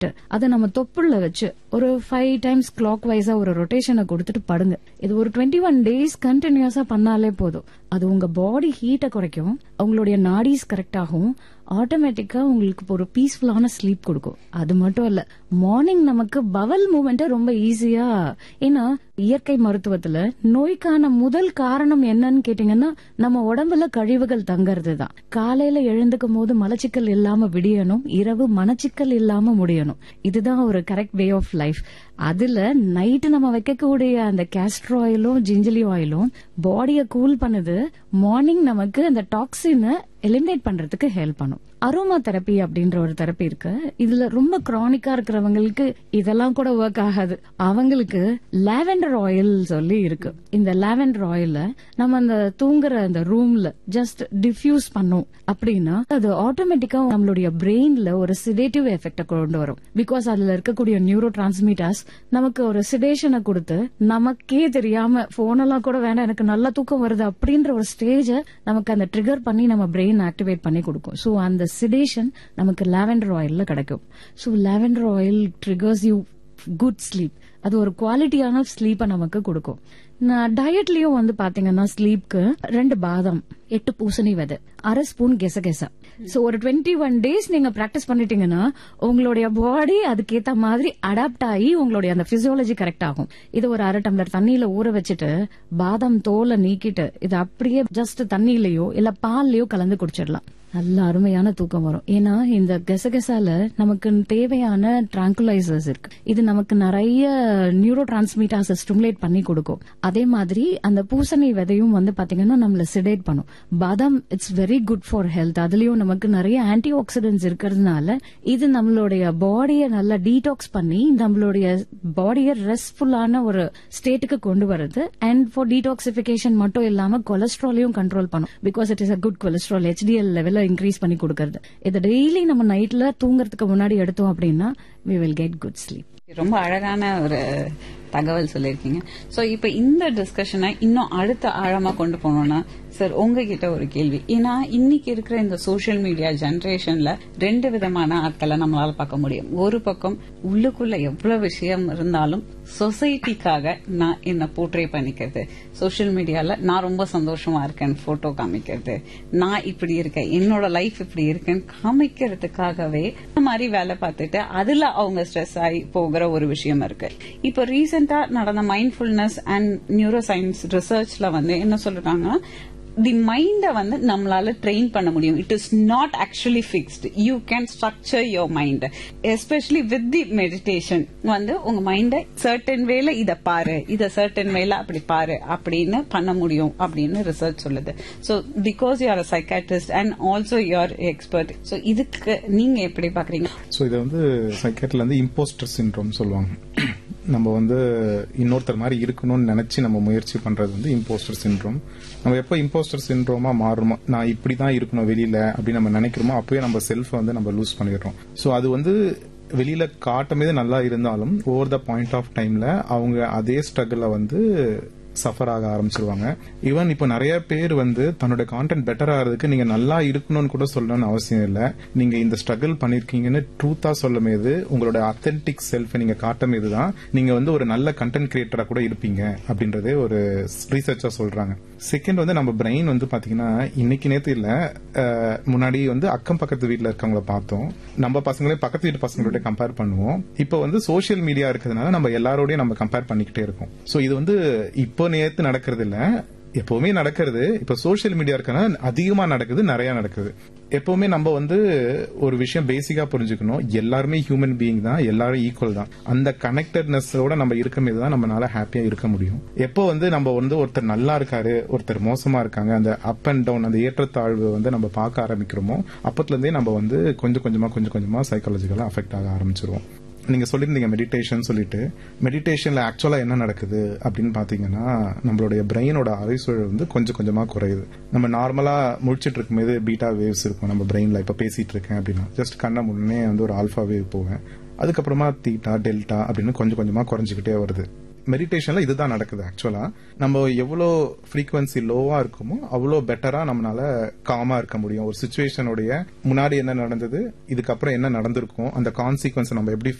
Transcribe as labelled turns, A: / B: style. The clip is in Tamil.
A: சாப்பிட்டு அதை நம்ம தொப்புள்ள வச்சு ஒரு ஃபைவ் டைம்ஸ் கிளாக் வைஸா ஒரு ரொட்டேஷனை கொடுத்துட்டு படுங்க இது ஒரு டுவெண்ட்டி ஒன் டேஸ் கண்டினியூஸா பண்ணாலே போதும் அது உங்க பாடி ஹீட்டை குறைக்கும் உங்களுடைய நாடிஸ் கரெக்ட் ஆகும் ஆட்டோமேட்டிக்கா உங்களுக்கு ஒரு பீஸ்ஃபுல்லான ஸ்லீப் கொடுக்கும் அது மட்டும் இல்ல மார்னிங் நமக்கு பவல் மூமெண்ட்டை ரொம்ப ஈஸியா ஏன்னா இயற்கை மருத்துவத்துல நோய்க்கான முதல் காரணம் என்னன்னு கேட்டீங்கன்னா நம்ம உடம்புல கழிவுகள் தங்கறது தான் காலையில எழுந்துக்கும் போது மலச்சிக்கல் இல்லாம விடியணும் இரவு மனச்சிக்கல் இல்லாம முடியணும் இதுதான் ஒரு கரெக்ட் வே ஆஃப் லைஃப் அதுல நைட்டு நம்ம வைக்கக்கூடிய அந்த கேஸ்ட்ர் ஆயிலும் ஜிஞ்சலி ஆயிலும் பாடியை கூல் பண்ணுது மார்னிங் நமக்கு அந்த டாக்ஸினை எலிமினேட் பண்றதுக்கு ஹெல்ப் பண்ணும் அரோமா தெரப்பி அப்படின்ற ஒரு தெரப்பி இருக்கு இதுல ரொம்ப கிரானிக்கா இருக்கிறவங்களுக்கு இதெல்லாம் கூட ஒர்க் ஆகாது அவங்களுக்கு லாவெண்டர் ஆயில் சொல்லி இருக்கு இந்த லாவெண்டர் ஆயில நம்ம அந்த தூங்குற அந்த ரூம்ல ஜஸ்ட் டிஃப்யூஸ் பண்ணோம் அப்படின்னா அது ஆட்டோமேட்டிக்கா நம்மளுடைய பிரெயின்ல ஒரு சிடேட்டிவ் எஃபெக்ட கொண்டு வரும் பிகாஸ் அதுல இருக்கக்கூடிய நியூரோ டிரான்ஸ்மிட்டர்ஸ் நமக்கு ஒரு சிடேஷனை கொடுத்து நமக்கே தெரியாம போனெல்லாம் கூட வேண்டாம் எனக்கு நல்ல தூக்கம் வருது அப்படின்ற ஒரு ஸ்டேஜ நமக்கு அந்த ட்ரிகர் பண்ணி நம்ம பிரெயின் ஆக்டிவேட் பண்ணி கொடுக்கும் சோ அந்த சிடேஷன் நமக்கு லாவெண்டர் ஆயில்ல கிடைக்கும் so lavender oil triggers you good sleep அது ஒரு குவாலிட்டியான ஸ்லீப்பை நமக்கு கொடுக்கும் டயட்லயும் வந்து பாத்தீங்கன்னா ஸ்லீப்க்கு ரெண்டு பாதாம் எட்டு பூசணி விதை அரை ஸ்பூன் கெசகெசா சோ ஒரு டுவெண்ட்டி ஒன் டேஸ் நீங்க பிராக்டிஸ் பண்ணிட்டீங்கன்னா உங்களுடைய பாடி அதுக்கேத்த மாதிரி அடாப்ட் ஆகி உங்களுடைய அந்த பிசியாலஜி கரெக்ட் ஆகும் இது ஒரு அரை டம்ளர் தண்ணியில ஊற வச்சுட்டு பாதாம் தோலை நீக்கிட்டு இது அப்படியே ஜஸ்ட் தண்ணியிலயோ இல்ல பால்லயோ கலந்து குடிச்சிடலாம் நல்ல அருமையான தூக்கம் வரும் ஏன்னா இந்த கெசகெசால நமக்கு தேவையான டிராங்குலைசர்ஸ் இருக்கு இது நமக்கு நிறைய நியூரோ டிரான்ஸ்மிட்டர்ஸ் ஸ்டிமுலேட் பண்ணி கொடுக்கும் அதே மாதிரி அந்த பூசணி விதையும் வந்து பாத்தீங்கன்னா நம்மள சிடேட் பண்ணும் பாதாம் it's very good for health அதுலயும் நமக்கு நிறைய ஆன்டி ஆக்சிடென்ட்ஸ் இருக்கிறதுனால இது நம்மளுடைய பாடியை நல்லா டீடாக்ஸ் பண்ணி நம்மளுடைய பாடியை ரெஸ்ட்ஃபுல்லான ஒரு ஸ்டேட்டுக்கு கொண்டு வருது அண்ட் ஃபார் டீடாக்சிபிகேஷன் மட்டும் இல்லாம கொலஸ்ட்ராலையும் கண்ட்ரோல் பண்ணும் because it is a good cholesterol HDL லெவல இன்க்ரீஸ் பண்ணி கொடுக்கறது இதை டெய்லி நம்ம நைட்ல தூங்குறதுக்கு முன்னாடி எடுத்தோம் அப்படின்னா we will get good sleep
B: ரொம்ப அழகான ஒரு தகவல் சொல்லியிருக்கீங்க சோ இப்ப இந்த டிஸ்கஷனை இன்னும் அடுத்த ஆழமா கொண்டு போனோம்னா சார் உங்ககிட்ட ஒரு கேள்வி ஏன்னா இன்னைக்கு இருக்கிற இந்த சோசியல் மீடியா ஜெனரேஷன்ல ரெண்டு விதமான ஆட்களை நம்மளால பார்க்க முடியும் ஒரு பக்கம் உள்ளுக்குள்ள எவ்வளவு விஷயம் இருந்தாலும் சொசைட்டிக்காக நான் என்ன போர்ட்ரே பண்ணிக்கிறது சோசியல் மீடியால நான் ரொம்ப சந்தோஷமா இருக்கேன் போட்டோ காமிக்கிறது நான் இப்படி இருக்கேன் என்னோட லைஃப் இப்படி இருக்கேன்னு காமிக்கிறதுக்காகவே இந்த மாதிரி வேலை பார்த்துட்டு அதுல அவங்க ஸ்ட்ரெஸ் ஆகி போகிற ஒரு விஷயம் இருக்கு இப்போ ரீசெண்டா நடந்த மைண்ட்ஃபுல்னஸ் அண்ட் நியூரோ சயின்ஸ் ரிசர்ச்ல வந்து என்ன சொல்றாங்கன்னா தி மைண்ட வந்து நம்மளால ட்ரெயின் பண்ண முடியும் it is not actually fixed you can structure your mind especially with the meditation வந்து உங்க மைண்ட சர்டன் வேல இத பாரு இத சர்டன் வேல அப்படி பாரு அப்படின்னு பண்ண முடியும் அப்படின்னு ரிசர்ச் சொல்லுது so because you are psychiatrist and also you're expert so இதுக்கு நீங்க எப்படி பாக்குறீங்க
C: ஸோ இதை வந்து சைக்காட்ரில வந்து இம்போஸ்டர் சின்ட்ரோம் சொல்லுவாங்க நம்ம வந்து இன்னொருத்தர் மாதிரி இருக்கணும்னு நினைச்சு நம்ம முயற்சி பண்றது வந்து இம்போஸ்டர் சின்ட்ரோம் நம்ம எப்போ இம்போஸ்டர் சின்ட்ரோமா மாறுமோ நான் இப்படி தான் இருக்கணும் வெளியில அப்படின்னு நம்ம நினைக்கிறோமோ அப்பவே நம்ம செல்ஃபை வந்து நம்ம லூஸ் பண்ணிடுறோம் ஸோ அது வந்து வெளியில காட்டும் போது நல்லா இருந்தாலும் ஓவர் த பாயிண்ட் ஆஃப் டைம்ல அவங்க அதே ஸ்ட்ரகிள வந்து சஃபர் ஆக ஆரம்பிச்சிருவாங்க ஈவன் இப்போ நிறைய பேர் வந்து தன்னோட கான்டென்ட் பெட்டர் ஆகிறதுக்கு நீங்க நல்லா இருக்கணும்னு கூட சொல்லணும்னு அவசியம் இல்லை நீங்க இந்த ஸ்ட்ரகிள் பண்ணிருக்கீங்கன்னு ட்ரூத்தா சொல்லும் போது உங்களோட அத்தென்டிக் செல்ஃபை நீங்க காட்டும் போது தான் நீங்க வந்து ஒரு நல்ல கண்டென்ட் கிரியேட்டரா கூட இருப்பீங்க அப்படின்றதே ஒரு ரீசர்ச்சா சொல்றாங்க செகண்ட் வந்து நம்ம பிரெயின் வந்து பாத்தீங்கன்னா இன்னைக்கு நேத்து இல்ல முன்னாடி வந்து அக்கம் பக்கத்து வீட்டுல இருக்கவங்கள பார்த்தோம் நம்ம பசங்களே பக்கத்து வீட்டு பசங்களோட கம்பேர் பண்ணுவோம் இப்போ வந்து சோசியல் மீடியா இருக்கிறதுனால நம்ம எல்லாரோடய நம்ம கம்பேர் பண்ணிக்கிட்டே இருக்கோம் சோ இது வந்து இப்போ நேத்து நடக்கிறது இல்ல எப்பவுமே நடக்கிறது இப்ப சோசியல் மீடியா இருக்கனால அதிகமா நடக்குது நிறைய நடக்குது எப்பவுமே நம்ம வந்து ஒரு விஷயம் பேசிக்கா புரிஞ்சுக்கணும் எல்லாருமே ஹியூமன் பீயிங் தான் எல்லாரும் ஈக்குவல் தான் அந்த கனெக்டட்னஸோட நம்ம இருக்கும் தான் நம்மளால ஹாப்பியா இருக்க முடியும் எப்போ வந்து நம்ம வந்து ஒருத்தர் நல்லா இருக்காரு ஒருத்தர் மோசமா இருக்காங்க அந்த அப் அண்ட் டவுன் அந்த ஏற்றத்தாழ்வு வந்து நம்ம பார்க்க ஆரம்பிக்கிறோமோ அப்பத்துல இருந்தே நம்ம வந்து கொஞ்சம் கொஞ்சமா கொஞ்சம் கொஞ்சமா சைக்காலஜிக்கலா அஃபெக்ட் ஆக ஆரம்பிச்சிருவோம் நீங்க சொல்லியிருந்தீங்க மெடிடேஷன் சொல்லிட்டு மெடிடேஷன்ல ஆக்சுவலா என்ன நடக்குது அப்படின்னு பாத்தீங்கன்னா நம்மளுடைய பிரெயினோட அரைசூழல் வந்து கொஞ்சம் கொஞ்சமா குறையுது நம்ம நார்மலா முடிச்சிட்டு இருக்கும்போது பீட்டா வேவ்ஸ் இருக்கும் நம்ம பிரெயின்ல இப்ப பேசிட்டு இருக்கேன் அப்படின்னா ஜஸ்ட் கண்ண முன்னே வந்து ஒரு ஆல்பா வேவ் போவேன் அதுக்கப்புறமா தீட்டா டெல்டா அப்படின்னு கொஞ்சம் கொஞ்சமா குறைஞ்சிக்கிட்டே வருது மெடிடேஷன்ல இதுதான் நடக்குது ஆக்சுவலா நம்ம எவ்வளோ ஃப்ரீக்வன்சி லோவா இருக்குமோ அவ்வளோ பெட்டரா நம்மளால காமா இருக்க முடியும் ஒரு சுச்சுவேஷனுடைய முன்னாடி என்ன நடந்தது இதுக்கப்புறம் என்ன நடந்திருக்கும் அந்த கான்சிக்வன்ஸ் நம்ம எப்படி